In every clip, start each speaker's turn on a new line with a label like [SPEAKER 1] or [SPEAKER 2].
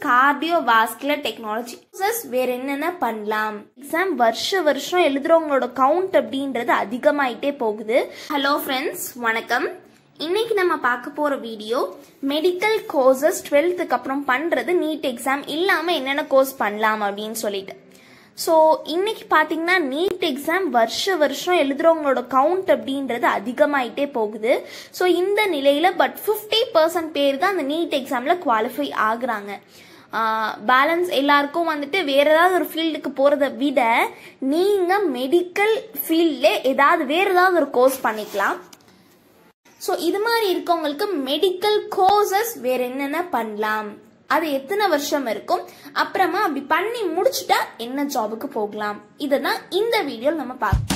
[SPEAKER 1] cardiovascular technology வேற என்னென்ன பண்ணலாம் எக்ஸாம் வருஷ வருஷம் எழுதுறவங்களோட கவுண்ட் அப்படின்றது அதிகமாயிட்டே போகுது ஹலோ ஃப்ரெண்ட்ஸ் வணக்கம் இன்னைக்கு நம்ம பார்க்க போற வீடியோ மெடிக்கல் கோர்சஸ் டுவெல்த்துக்கு அப்புறம் பண்றது நீட் எக்ஸாம் இல்லாம என்னென்ன கோர்ஸ் பண்ணலாம் அப்படின்னு சொல்லிட்டு ஸோ இன்னைக்கு பார்த்தீங்கன்னா நீட் எக்ஸாம் வருஷ வருஷம் எழுதுறவங்களோட கவுண்ட் அப்படின்றது அதிகமாயிட்டே போகுது ஸோ இந்த நிலையில பட் ஃபிஃப்டி பர்சன்ட் பேர் தான் அந்த நீட் எக்ஸாம்ல குவாலிஃபை ஆகுறாங்க பேலன்ஸ் எல்லாருக்கும் வந்துட்டு வேற ஏதாவது ஒரு ஃபீல்டுக்கு போறதை விட நீங்க மெடிக்கல் ஃபீல்ட்ல ஏதாவது வேற ஏதாவது ஒரு கோர்ஸ் பண்ணிக்கலாம் ஸோ இது மாதிரி இருக்கவங்களுக்கு மெடிக்கல் கோர்சஸ் வேற என்னென்ன பண்ணலாம் அது எத்தனை வருஷம் இருக்கும் அப்புறமா அப்படி பண்ணி முடிச்சுட்டா என்ன ஜாபுக்கு போகலாம் இதை தான் இந்த வீடியோ நம்ம பார்க்க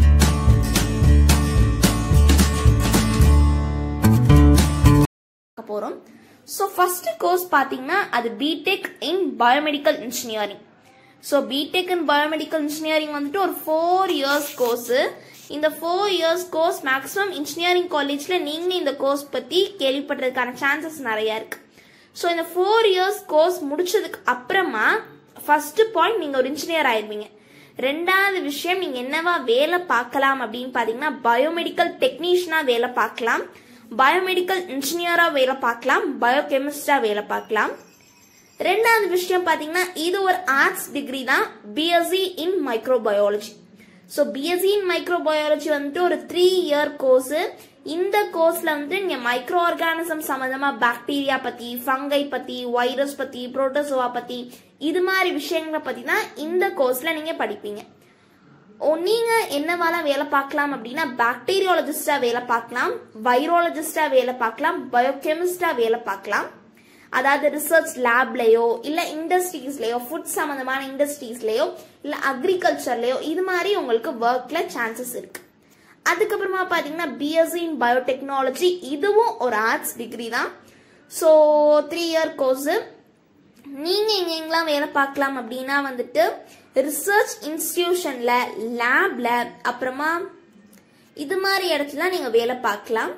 [SPEAKER 1] போறோம் ஸோ ஃபர்ஸ்ட் கோர்ஸ் பார்த்தீங்கன்னா அது BTech in biomedical engineering so BTech in biomedical engineering வந்துட்டு ஒரு ஃபோர் இயர்ஸ் கோர்ஸ் இந்த four years course maximum engineering காலேஜ்ல நீங்க இந்த கோர்ஸ் பத்தி கேள்விப்படுறதுக்கான சான்சஸ் நிறைய இருக்கு ஸோ இந்த ஃபோர் இயர்ஸ் கோர்ஸ் முடிச்சதுக்கு அப்புறமா ஃபர்ஸ்ட் பாயிண்ட் நீங்க ஒரு இன்ஜினியர் ஆயிருவீங்க ரெண்டாவது விஷயம் நீங்க என்னவா வேலை பார்க்கலாம் அப்படின்னு பாத்தீங்கன்னா பயோமெடிக்கல் டெக்னீஷியனா வேலை பார்க்கலாம் பயோமெடிக்கல் இன்ஜினியரா வேலை பார்க்கலாம் பயோகெமிஸ்டா வேலை பார்க்கலாம் ரெண்டாவது விஷயம் பாத்தீங்கன்னா இது ஒரு ஆர்ட்ஸ் டிகிரி தான் BSc in microbiology so BSc in microbiology வந்துட்டு ஒரு த்ரீ இயர் கோர்ஸ் இந்த கோர்ஸ்ல வந்து நீங்க மைக்ரோ ஆர்கானிசம் சம்பந்தமா பாக்டீரியா பத்தி ஃபங்கை பத்தி வைரஸ் பத்தி புரோட்டோசோவா பத்தி இது மாதிரி விஷயங்களை பத்தி தான் இந்த கோர்ஸ்ல நீங்க படிப்பீங்க ஓ நீங்க என்னவாலாம் வேலை பார்க்கலாம் அப்படின்னா பாக்டீரியாலஜிஸ்டா வேலை பார்க்கலாம் வைரோலஜிஸ்டா வேலை பார்க்கலாம் பயோகெமிஸ்டா வேலை பார்க்கலாம் அதாவது ரிசர்ச் லேப்லயோ இல்ல இண்டஸ்ட்ரீஸ்லயோ ஃபுட் சம்பந்தமான இண்டஸ்ட்ரீஸ்லயோ இல்ல அக்ரிகல்ச்சர்லயோ இது மாதிரி உங்களுக்கு ஒர்க்ல சான்சஸ் இருக்கு அதுக்கப்புறமா பாத்தீங்கன்னா பிஎஸ்சி இன் பயோடெக்னாலஜி இதுவும் ஒரு ஆர்ட்ஸ் டிகிரி தான் ஸோ த்ரீ இயர் கோர்ஸ் நீங்க எங்கெங்கெல்லாம் வேலை பார்க்கலாம் அப்படின்னா வந்துட்டு ரிசர்ச் இன்ஸ்டிடியூஷன்ல லேப்ல அப்புறமா இது மாதிரி இடத்துல நீங்க வேலை பார்க்கலாம்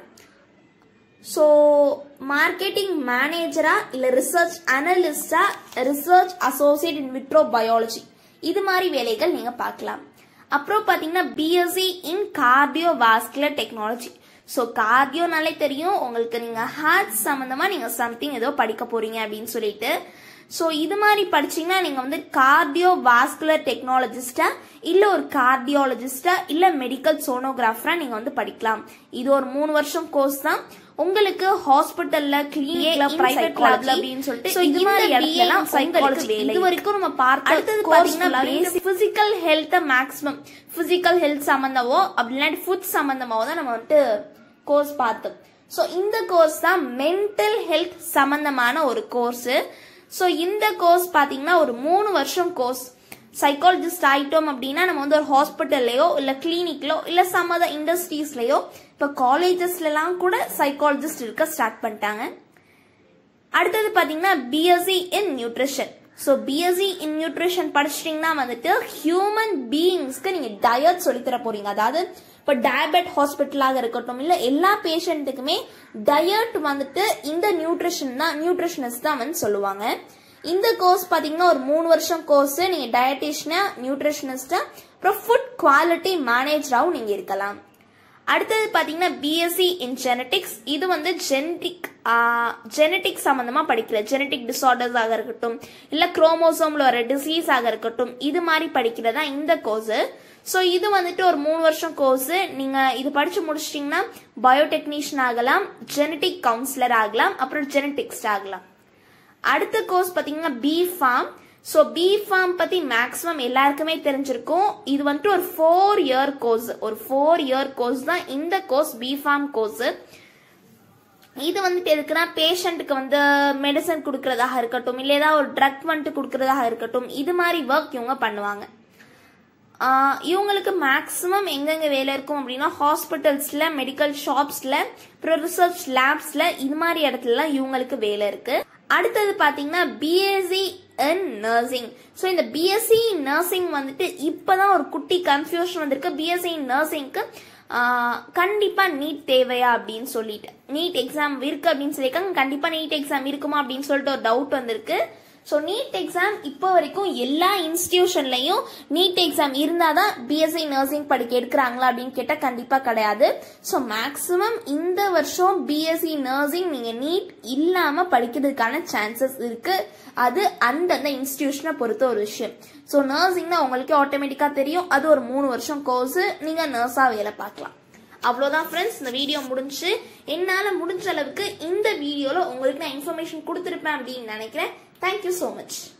[SPEAKER 1] ஸோ மார்க்கெட்டிங் மேனேஜரா இல்ல ரிசர்ச் அனலிஸ்டா research associate in vitro biology இது மாதிரி வேலைகள் நீங்க பார்க்கலாம் அப்புறம் பாத்தீங்கன்னா BSc in cardiovascular technology so கார்டியோனாலே தெரியும் உங்களுக்கு நீங்க ஹார்ட் சம்பந்தமா நீங்க சம்திங் ஏதோ படிக்க போறீங்க அப்படின்னு சொல்லிட்டு ஸோ இது மாதிரி படிச்சீங்கன்னா நீங்க வந்து கார்டியோ வாஸ்குலர் டெக்னாலஜிஸ்டா இல்ல ஒரு கார்டியாலஜிஸ்டா இல்ல மெடிக்கல் சோனோகிராஃபரா நீங்க வந்து படிக்கலாம் இது ஒரு மூணு வருஷம் கோர்ஸ் தான் உங்களுக்கு ஹாஸ்பிட்டல்ல கிளினிக்ல பிரைவேட் லேப்ல அப்படின்னு சொல்லிட்டு சோ இது மாதிரி இடத்துல சைக்காலஜி இது வரைக்கும் நம்ம பார்த்த அடுத்தது பாத்தீங்கன்னா physical health maximum physical health சம்பந்தமோ அப்படி இல்லாட்டி ஃபுட் சம்பந்தமாவோ தான் நம்ம வந்துட்டு கோர்ஸ் பார்த்தோம் சோ இந்த கோர்ஸ் தான் மென்டல் ஹெல்த் சம்பந்தமான ஒரு கோர்ஸ் ஸோ இந்த கோர்ஸ் பார்த்தீங்கன்னா ஒரு மூணு வருஷம் கோர்ஸ் சைக்காலஜிஸ்ட் ஆயிட்டோம் அப்படின்னா நம்ம வந்து ஒரு ஹாஸ்பிட்டல்லையோ இல்லை கிளினிக்லோ இல்லை சம் அதர் இண்டஸ்ட்ரீஸ்லையோ இப்போ காலேஜஸ்லாம் கூட சைக்காலஜிஸ்ட் இருக்க ஸ்டார்ட் பண்ணிட்டாங்க அடுத்தது பார்த்தீங்கன்னா BSc in nutrition so BSc in nutrition படிச்சிட்டிங்கன்னா வந்துட்டு ஹியூமன் பீயிங்ஸ்க்கு நீங்கள் டயட் சொல்லித்தர போறீங்க அதாவது இப்போ டயபெட் ஹாஸ்பிட்டலாக இருக்கட்டும் இல்லை எல்லா பேஷண்ட்டுக்குமே டயட் வந்துட்டு இந்த நியூட்ரிஷன் தான் நியூட்ரிஷனிஸ்ட் தான் வந்து சொல்லுவாங்க இந்த கோர்ஸ் பார்த்தீங்கன்னா ஒரு மூணு வருஷம் கோர்ஸ் நீங்கள் டயட்டிஷியனா நியூட்ரிஷனிஸ்டா அப்புறம் ஃபுட் குவாலிட்டி மேனேஜராகவும் நீங்கள் இருக்கலாம் அடுத்தது பார்த்தீங்கன்னா பிஎஸ்சி இன் ஜெனட்டிக்ஸ் இது வந்து ஜெனட்டிக் ஜெனட்டிக் சம்மந்தமாக படிக்கிற ஜெனட்டிக் டிசார்டர்ஸ் ஆக இருக்கட்டும் இல்லை குரோமோசோமில் வர டிசீஸ் ஆக இருக்கட்டும் இது மாதிரி படிக்கிறதா இந்த கோர்ஸ் ஸோ இது வந்துட்டு ஒரு மூணு வருஷம் கோர்ஸ் நீங்கள் இது படித்து முடிச்சிட்டிங்கன்னா பயோடெக்னீஷியன் ஆகலாம் ஜெனட்டிக் கவுன்சிலர் ஆகலாம் அப்புறம் ஜெனட்டிக்ஸ்ட் ஆகலாம் அடுத்த கோர்ஸ் பார்த்தீங்கன்னா B Pharm so B Pharm பற்றி மேக்ஸிமம் எல்லாருக்குமே தெரிஞ்சிருக்கும் இது வந்துட்டு ஒரு ஃபோர் இயர் கோர்ஸ் ஒரு ஃபோர் இயர் கோர்ஸ் தான் இந்த கோர்ஸ் பி ஃபார்ம் கோர்ஸ் இது வந்துட்டு எதுக்குன்னா பேஷண்ட்டுக்கு வந்து மெடிசன் கொடுக்கறதாக இருக்கட்டும் இல்லை ஏதாவது ஒரு ட்ரக் வந்துட்டு கொடுக்கறதாக இருக்கட்டும் இது மாதிரி ஒர்க் இவங்க பண்ணுவாங்க இவங்களுக்கு மேக்ஸிமம் எங்கெங்க வேலை இருக்கும் அப்படின்னா ஹாஸ்பிட்டல்ஸ்ல மெடிக்கல் ஷாப்ஸ்ல அப்புறம் ரிசர்ச் லேப்ஸ்ல இது மாதிரி இடத்துலலாம் இவங்களுக்கு வேலை இருக்கு அடுத்தது பாத்தீங்கன்னா பிஎஸ்சி இன் நர்சிங் ஸோ இந்த பிஎஸ்சி நர்சிங் வந்துட்டு இப்பதான் ஒரு குட்டி கன்ஃபியூஷன் வந்திருக்கு பிஎஸ்சி நர்சிங்க்கு கண்டிப்பா நீட் தேவையா அப்படின்னு சொல்லிட்டு நீட் எக்ஸாம் இருக்கு அப்படின்னு சொல்லியிருக்காங்க கண்டிப்பா நீட் எக்ஸாம் இருக்குமா அப்படின்னு சொல்லிட்டு ஒரு டவுட் வந்திருக்கு ஸோ நீட் எக்ஸாம் இப்போ வரைக்கும் எல்லா இன்ஸ்டிடியூஷன்லையும் நீட் எக்ஸாம் இருந்தால் தான் பிஎஸ்சி நர்சிங் படிக்க எடுக்கிறாங்களா அப்படின்னு கேட்டால் கண்டிப்பாக கிடையாது ஸோ மேக்ஸிமம் இந்த வருஷம் பிஎஸ்சி நர்சிங் நீங்கள் நீட் இல்லாமல் படிக்கிறதுக்கான சான்சஸ் இருக்குது அது அந்தந்த இன்ஸ்டிடியூஷனை பொறுத்த ஒரு விஷயம் ஸோ நர்சிங்னா உங்களுக்கு ஆட்டோமேட்டிக்காக தெரியும் அது ஒரு மூணு வருஷம் கோர்ஸ் நீங்கள் நர்ஸாக வேலை பார்க்கலாம் அவ்வளோதான் ஃப்ரெண்ட்ஸ் இந்த வீடியோ முடிஞ்சு என்னால் முடிஞ்ச அளவுக்கு இந்த வீடியோவில் உங்களுக்கு நான் இன்ஃபர்மேஷன் கொடுத்துருப்பேன் அப்படின்னு நினைக்கிறேன் தேங்க்யூ ஸோ மச்